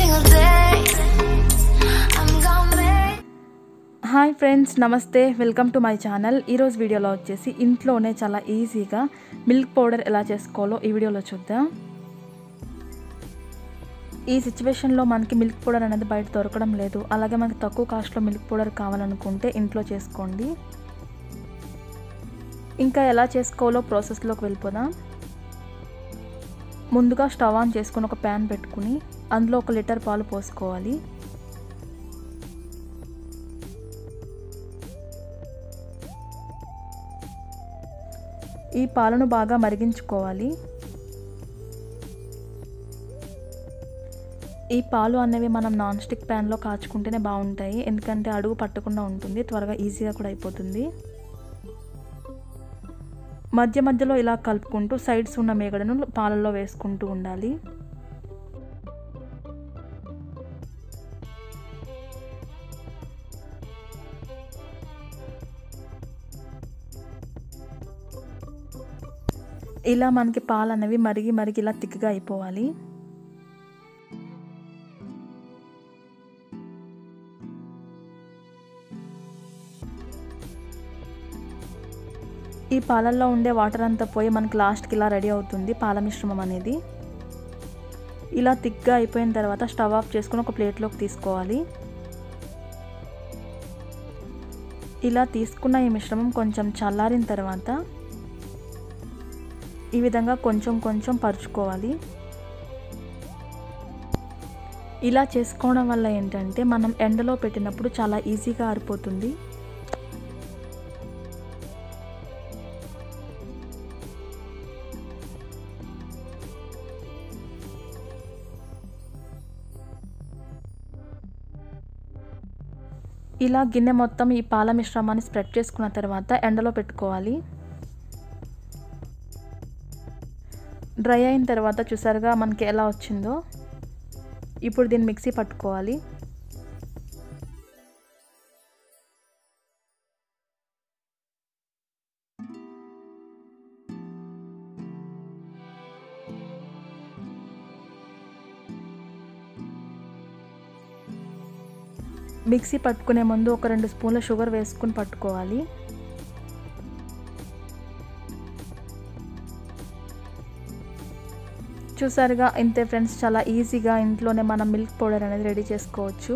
single day. I'm gonna make. Hi friends నమస్తే welcome to my channel ఈరోజు వీడియోలో వచ్చేసి ఇంట్లోనే చాలా ఈజీగా మిల్క్ పౌడర్ ఎలా చేసుకోవాలో ఈ వీడియోలో చూద్దాం ఈ సిచ్యువేషన్లో మనకి మిల్క్ పౌడర్ అనేది బయట దొరకడం లేదు అలాగే మనకి తక్కువ కాస్ట్లో మిల్క్ పౌడర్ కావాలనుకుంటే ఇంట్లో చేసుకోండి ఇంకా ఎలా చేసుకోవాలో ప్రాసెస్లోకి వెళ్ళిపోదాం ముందుగా స్టవ్ ఆన్ చేసుకుని ఒక ప్యాన్ పెట్టుకుని అందులో ఒక లీటర్ పాలు పోసుకోవాలి ఈ పాలను బాగా మరిగించుకోవాలి ఈ పాలు అనేవి మనం నాన్ స్టిక్ ప్యాన్లో కాచుకుంటేనే బాగుంటాయి ఎందుకంటే అడుగు పట్టకుండా ఉంటుంది త్వరగా ఈజీగా కూడా అయిపోతుంది మధ్య మధ్యలో ఇలా కలుపుకుంటూ సైడ్స్ ఉన్న మేగడను పాలల్లో వేసుకుంటూ ఉండాలి ఇలా మనకి పాలు అనేవి మరిగి మరిగి ఇలా తిక్కగా అయిపోవాలి ఈ పాలల్లో ఉండే వాటర్ అంతా పోయి మనకి లాస్ట్కి ఇలా రెడీ అవుతుంది పాల మిశ్రమం అనేది ఇలా థిక్గా అయిపోయిన తర్వాత స్టవ్ ఆఫ్ చేసుకుని ఒక ప్లేట్లోకి తీసుకోవాలి ఇలా తీసుకున్న ఈ మిశ్రమం కొంచెం చల్లారిన తర్వాత ఈ విధంగా కొంచెం కొంచెం పరుచుకోవాలి ఇలా చేసుకోవడం వల్ల ఏంటంటే మనం ఎండలో పెట్టినప్పుడు చాలా ఈజీగా ఆరిపోతుంది ఇలా గిన్నె మొత్తం ఈ పాల మిశ్రమాన్ని స్ప్రెడ్ చేసుకున్న తర్వాత ఎండలో పెట్టుకోవాలి డ్రై అయిన తర్వాత చూసారుగా మనకి ఎలా వచ్చిందో ఇప్పుడు దీన్ని మిక్సీ పట్టుకోవాలి మిక్సీ పట్టుకునే ముందు ఒక రెండు స్పూన్ల షుగర్ వేసుకుని పట్టుకోవాలి చూసారుగా ఇంతే ఫ్రెండ్స్ చాలా ఈజీగా ఇంట్లోనే మనం మిల్క్ పౌడర్ అనేది రెడీ చేసుకోవచ్చు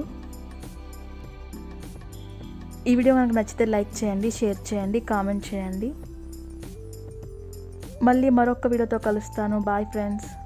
ఈ వీడియో మనకు నచ్చితే లైక్ చేయండి షేర్ చేయండి కామెంట్ చేయండి మళ్ళీ మరొక వీడియోతో కలుస్తాను బాయ్ ఫ్రెండ్స్